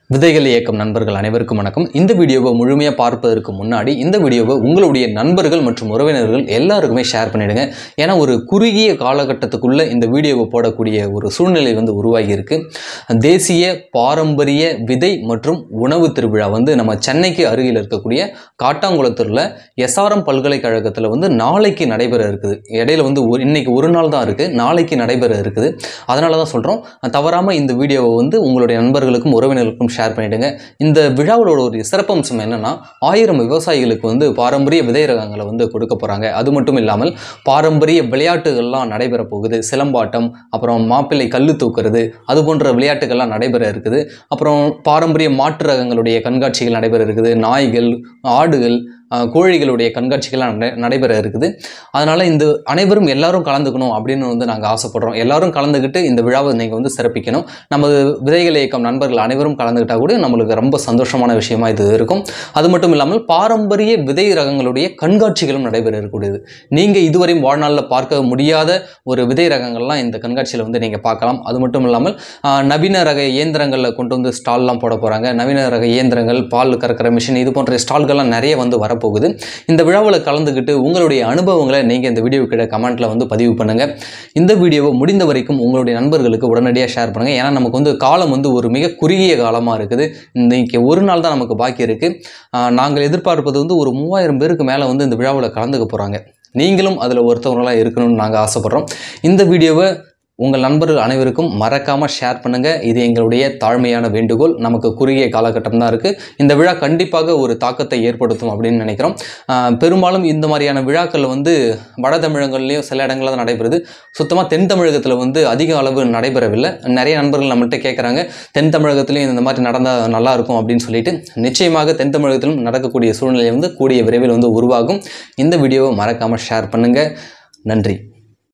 விதைகள் இயக்கம் நண்பர்கள் அனைவருக்கும் வணக்கம் இந்த வீடியோவை முழுமையாக பார்ப்பதற்கு முன்னாடி இந்த வீடியோவை உங்களுடைய நண்பர்கள் மற்றும் உறவினர்கள் எல்லாருக்குமே ஷேர் பண்ணிடுங்க ஏன்னா ஒரு குறுகிய காலகட்டத்துக்குள்ள இந்த வீடியோவை போடக்கூடிய ஒரு சூழ்நிலை வந்து உருவாகி இருக்கு தேசிய பாரம்பரிய விதை மற்றும் உணவு திருவிழா வந்து நம்ம சென்னைக்கு அருகில் இருக்கக்கூடிய காட்டாங்குளத்தூரில் எஸ்ஆர்எம் பல்கலைக்கழகத்தில் வந்து நாளைக்கு நடைபெற இருக்குது இடையில வந்து ஒரு இன்னைக்கு ஒரு நாள் தான் இருக்குது நாளைக்கு நடைபெற இருக்குது அதனால தான் சொல்கிறோம் தவறாமல் இந்த வீடியோவை வந்து உங்களுடைய நண்பர்களுக்கும் உறவினர்களுக்கும் ஷேர் பண்ணிவிடுங்க இந்த விழாவோட ஒரு சிறப்பம்சம் என்னென்னா ஆயிரம் விவசாயிகளுக்கு வந்து பாரம்பரிய விதை ரகங்களை வந்து கொடுக்க போகிறாங்க அது மட்டும் இல்லாமல் பாரம்பரிய விளையாட்டுகள்லாம் நடைபெற போகுது சிலம்பாட்டம் அப்புறம் மாப்பிள்ளை கல்லு தூக்குறது அது போன்ற விளையாட்டுகள்லாம் நடைபெற இருக்குது அப்புறம் பாரம்பரிய மாட்டு ரகங்களுடைய கண்காட்சிகள் நடைபெற இருக்குது நாய்கள் ஆடுகள் அஹ், கோழிகளுடைய கண்காட்சிகள்லாம் நடை நடைபெற இருக்குது அதனால் இந்த அனைவரும் எல்லாரும் கலந்துக்கணும் அப்படின்னு வந்து நாங்கள் ஆசைப்படுறோம் எல்லாரும் கலந்துக்கிட்டு இந்த விழாவை நீங்கள் வந்து சிறப்பிக்கணும் நமது விதைகள் இயக்கம் நண்பர்கள் அனைவரும் கலந்துக்கிட்டா கூட நம்மளுக்கு ரொம்ப சந்தோஷமான விஷயமா இது இருக்கும் அது மட்டும் இல்லாமல் பாரம்பரிய விதை ரகங்களுடைய கண்காட்சிகளும் நடைபெற இருக்கக்கூடியது நீங்கள் இதுவரையும் வாழ்நாளில் பார்க்க முடியாத ஒரு விதை ரகங்கள்லாம் இந்த கண்காட்சியில் வந்து நீங்கள் பார்க்கலாம் அது மட்டும் இல்லாமல் ஆஹ், நவீன ரக இயந்திரங்களில் கொண்டு வந்து ஸ்டால்லாம் போட போகிறாங்க நவீன ரக இயந்திரங்கள் பால் கறக்கிற மிஷின் இது போன்ற ஸ்டால்கள்லாம் நிறைய வந்து வரப்போகுது இந்த விழாவில் கலந்துக்கிட்டு உங்களுடைய அனுபவங்களை நீங்கள் இந்த வீடியோ கிட்ட கமெண்ட்டில் வந்து பதிவு பண்ணுங்கள் இந்த வீடியோவை முடிந்த வரைக்கும் உங்களுடைய நண்பர்களுக்கு உடனடியாக ஷேர் பண்ணுங்கள் ஏன்னா நமக்கு வந்து காலம் வந்து ஒரு மிக குறுகிய காலமாக இருக்குது இன்னைக்கு ஒரு நாள் தான் நமக்கு பாக்கி இருக்குது நாங்கள் எதிர்பார்ப்பது வந்து ஒரு மூவாயிரம் பேருக்கு மேலே வந்து இந்த விழாவில் கலந்துக்க போகிறாங்க நீங்களும் அதில் ஒருத்தவங்களாக இருக்கணும்னு நாங்கள் ஆசைப்பட்றோம் இந்த வீடியோவை உங்கள் நண்பர்கள் அனைவருக்கும் மறக்காமல் ஷேர் பண்ணுங்கள் இது எங்களுடைய தாழ்மையான வேண்டுகோள் நமக்கு குறுகிய காலகட்டம் தான் இருக்குது இந்த விழா கண்டிப்பாக ஒரு தாக்கத்தை ஏற்படுத்தும் அப்படின்னு நினைக்கிறோம் ஆஹ் பெரும்பாலும் இந்த மாதிரியான விழாக்கள் வந்து வட தமிழகங்கள்லேயும் சில இடங்களில் தான் நடைபெறுது சுத்தமாக தென் தமிழகத்தில் வந்து அதிக அளவு நடைபெறவில்லை நிறைய நண்பர்கள் நம்மள்ட்ட கேட்குறாங்க தென் தமிழகத்துலையும் இந்த மாதிரி நடந்தால் நல்லா இருக்கும் அப்படின்னு சொல்லிட்டு நிச்சயமாக தென் தமிழகத்திலும் நடக்கக்கூடிய சூழ்நிலை வந்து கூடிய விரைவில் வந்து உருவாகும் இந்த வீடியோவை மறக்காமல் ஷேர் பண்ணுங்கள் நன்றி